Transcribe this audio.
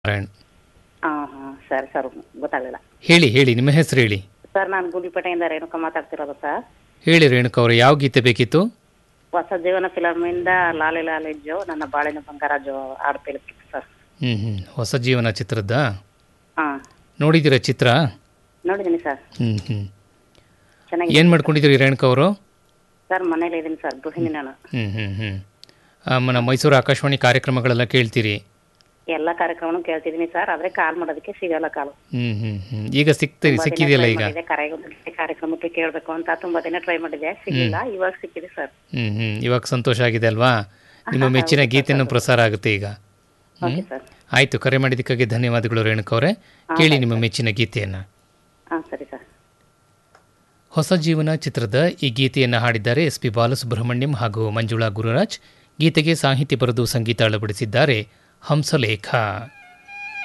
ನಾರಾಯಣ್ ಹಾಂ ಹಾಂ ಸರಿ ಸರ್ ಗೊತ್ತಾಗಲಿಲ್ಲ ಹೇಳಿ ಹೇಳಿ ನಿಮ್ಮ ಹೆಸರು ಹೇಳಿ ಸರ್ ನಾನು ಗುಂಡಿಪೇಟೆಯಿಂದ ರೇಣುಕ ಮಾತಾಡ್ತಿರೋದು ಸರ್ ಹೇಳಿ ರೇಣುಕ ಅವರು ಯಾವ ಗೀತೆ ಬೇಕಿತ್ತು ಹೊಸ ಜೀವನ ಫಿಲಮಿಂದ ಲಾಲಿ ಲಾಲಿಜ್ಜು ನನ್ನ ಬಾಳಿನ ಬಂಗಾರಾಜು ಹಾಡು ಕೇಳಿಸ್ತಿತ್ತು ಸರ್ ಹ್ಞೂ ಹ್ಞೂ ಹೊಸ ಜೀವನ ಚಿತ್ರದ ಹಾಂ ನೋಡಿದ್ದೀರಾ ಚಿತ್ರ ನೋಡಿದ್ದೀನಿ ಸರ್ ಹ್ಞೂ ಹ್ಞೂ ಚೆನ್ನಾಗಿ ಏನು ಮಾಡ್ಕೊಂಡಿದ್ದೀರಿ ರೇಣುಕ ಅವರು ಸರ್ ಮನೇಲಿ ಇದ್ದೀನಿ ಸರ್ ಗೃಹಿಣಿ ನಾನು ಹ್ಞೂ ಹ್ಞೂ ಹ್ಞೂ ನಮ್ಮ ಮೈಸೂರು ಆಕಾಶವಾಣಿ ಕಾರ್ಯಕ್ರಮಗಳೆಲ್ಲ ಕೇಳ್ತೀರಿ ಎಲ್ಲ ಕಾರ್ಯಕ್ರಮನೂ ಕೇಳ್ತಿದ್ದೀನಿ ಸರ್ ಆದರೆ ಕಾಲ್ ಮಾಡೋದಕ್ಕೆ ಸಿಗಲ್ಲ ಕಾಲು ಹ್ಞೂ ಹ್ಞೂ ಹ್ಞೂ ಈಗ ಸಿಗ್ತೀರಿ ತುಂಬಾ ದಿನ ಸಿಕ್ಕಿದೆಯಲ್ಲ try ಈಗ ಮಾಡಿದೆ, ಕರೆ ಕಾರ್ಯಕ್ರಮಕ್ಕೆ ಕೇಳಬೇಕು ಅಂತ ತುಂಬಾ ದಿನ ಟ್ರೈ ಮಾಡಿದೆ ಸಿಗಲಿಲ್ಲ ಇವಾಗ ಸಿಕ್ಕಿದೆ ಸರ್ ಹ್ಞೂ ಹ್ಞೂ ಇವಾಗ ಸಂತೋಷ ಆಗಿದೆ ಅಲ್ವಾ ನಿಮ್ಮ ಮೆಚ್ಚಿನ ಗೀತೆನೂ ಪ್ರಸಾರ ಆಗುತ್ತೆ ಈಗ ಓಕೆ ಸರ್ ಆಯಿತು ಕರೆ ಮಾಡಿದ್ದಕ್ಕಾಗಿ ಧನ್ಯವಾದಗಳು ರೇಣುಕ ಅವರೇ ಕೇಳಿ ನಿಮ್ಮ ಮೆಚ್ಚಿನ ಗೀತೆಯನ್ನು ಹಾಂ ಸರಿ ಸರ್ ಹೊಸ ಜೀವನ ಚಿತ್ರದ ಈ ಗೀತೆಯನ್ನು ಹಾಡಿದ್ದಾರೆ ಎಸ್ ಪಿ ಬಾಲಸುಬ್ರಹ್ಮಣ್ಯಂ ಹಾಗೂ ಮಂಜುಳಾ ಗುರುರಾಜ್ ಗೀತೆಗೆ ಸಾಹಿತ್ಯ ಬರೆದು ಸಂಗೀತ ಅಳವಡಿಸಿದ್ದಾರೆ ಹಂಸಲೇಖ